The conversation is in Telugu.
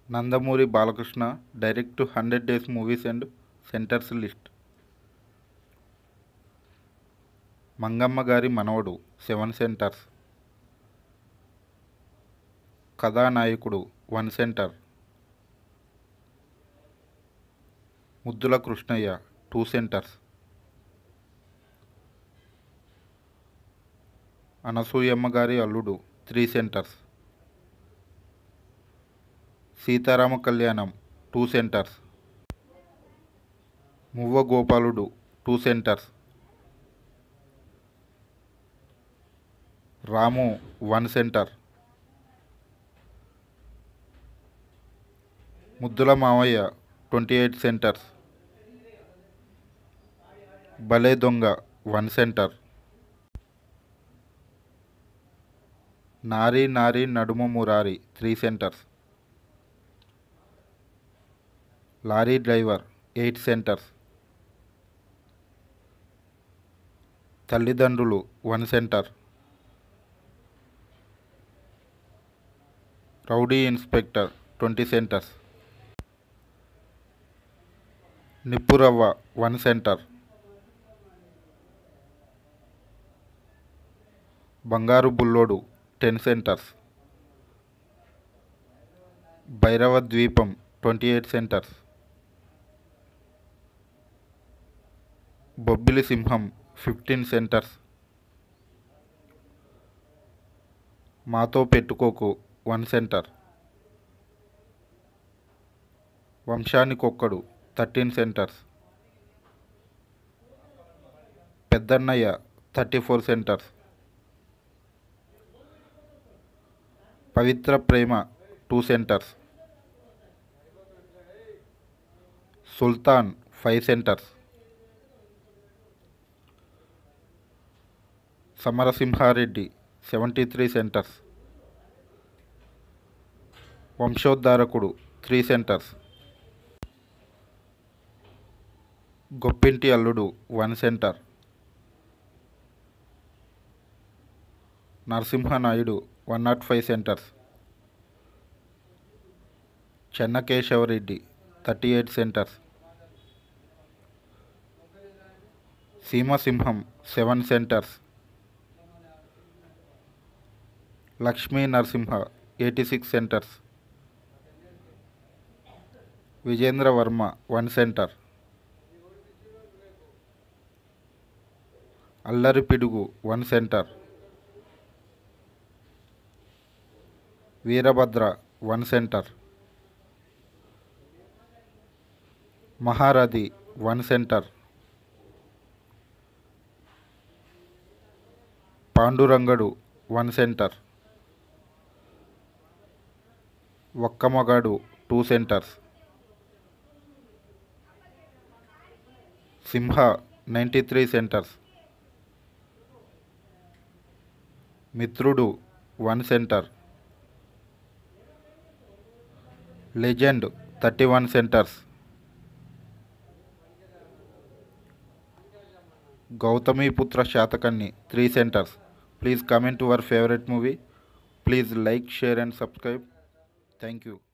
Nandamuri Balakrishna direct hundred days movies and centres list Mangamma Gari Manavadu seven centres Kathanayakudu one centre Muddula Krishnayya two centres Anasuyamma గారి అల్లుడు త్రీ సెంటర్స్ సీతారామ కళ్యాణం two centres Muvva Gopaludu two centres Ramu one centre Muddula Mavayya twenty eight centres భలే దొంగ one centre Nari Nari Naduma Murari three centres lorry driver eight centres Thallidandrulu one centre rowdy inspector twenty centres Nippuravva one centre Bangaru Bullodu ten centres Bhairava ద్వీపం ట్వంటీ ఎయిట్ సెంటర్స్ బొబ్బిలి సింహం fifteen centres Matho Pettukoku one centre Vamsanikokkadu thirteen centres Peddannayya thirty four centres Pavitra Prema two centres Sultan five centres Samarasimha Reddy seventy three centres Vamsoddharakudu three centres Goppinti Alludu one centre Narasimha Naidu one not five centres Chennakesava Reddy thirty eight centres Seema Simham seven centres Lakshmi Narasimha eighty six centres Vijendra Varma one centre Allari Pidugu one centre Veerabhadra one centre Maharadhi one centre Pandurangadu one centre Okka Magadu two centres Simha ninety three centres Mitrudu one centre legend thirty one centres Gautamiputra Satakarni three centres please comment your favourite movie please like share and subscribe thank you